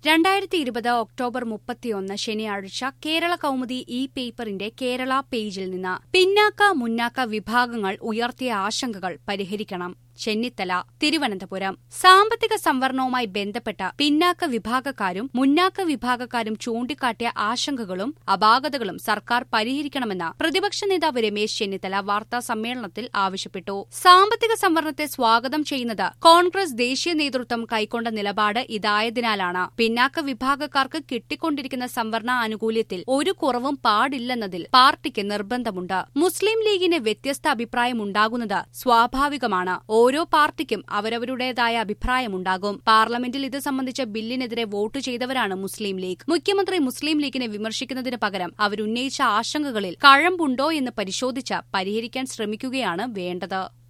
രണ്ടായിരത്തി ഇരുപത് ഒക്ടോബർ മുപ്പത്തിയൊന്ന് ശനിയാഴ്ച കേരള കൗമുദി ഇ പേപ്പറിന്റെ കേരള പേജിൽ നിന്ന് പിന്നാക്ക മുന്നാക്ക വിഭാഗങ്ങൾ ഉയർത്തിയ ആശങ്കകൾ പരിഹരിക്കണം ചെന്നിത്തല തിരുവനന്തപുരം സാമ്പത്തിക സംവരണവുമായി ബന്ധപ്പെട്ട പിന്നാക്ക വിഭാഗക്കാരും മുന്നാക്ക വിഭാഗക്കാരും ചൂണ്ടിക്കാട്ടിയ ആശങ്കകളും അപാകതകളും സർക്കാർ പരിഹരിക്കണമെന്ന് പ്രതിപക്ഷ നേതാവ് രമേശ് ചെന്നിത്തല വാർത്താ സമ്മേളനത്തിൽ ആവശ്യപ്പെട്ടു സാമ്പത്തിക സംവരണത്തെ സ്വാഗതം ചെയ്യുന്നത് കോൺഗ്രസ് ദേശീയ നേതൃത്വം കൈക്കൊണ്ട നിലപാട് ഇതായതിനാലാണ് പിന്നാക്ക വിഭാഗക്കാർക്ക് കിട്ടിക്കൊണ്ടിരിക്കുന്ന സംവരണ ആനുകൂല്യത്തിൽ ഒരു കുറവും പാടില്ലെന്നതിൽ പാർട്ടിക്ക് നിർബന്ധമുണ്ട് മുസ്ലിം ലീഗിന് വ്യത്യസ്ത അഭിപ്രായമുണ്ടാകുന്നത് സ്വാഭാവികമാണ് ഓരോ പാർട്ടിക്കും അവരവരുടേതായ അഭിപ്രായമുണ്ടാകും പാർലമെന്റിൽ ഇത് സംബന്ധിച്ച ബില്ലിനെതിരെ വോട്ട് ചെയ്തവരാണ് മുസ്ലിം ലീഗ് മുഖ്യമന്ത്രി മുസ്ലിം ലീഗിനെ വിമർശിക്കുന്നതിന് പകരം അവരുന്നയിച്ച ആശങ്കകളിൽ കഴമ്പുണ്ടോ എന്ന് പരിശോധിച്ച് പരിഹരിക്കാൻ ശ്രമിക്കുകയാണ് വേണ്ടത്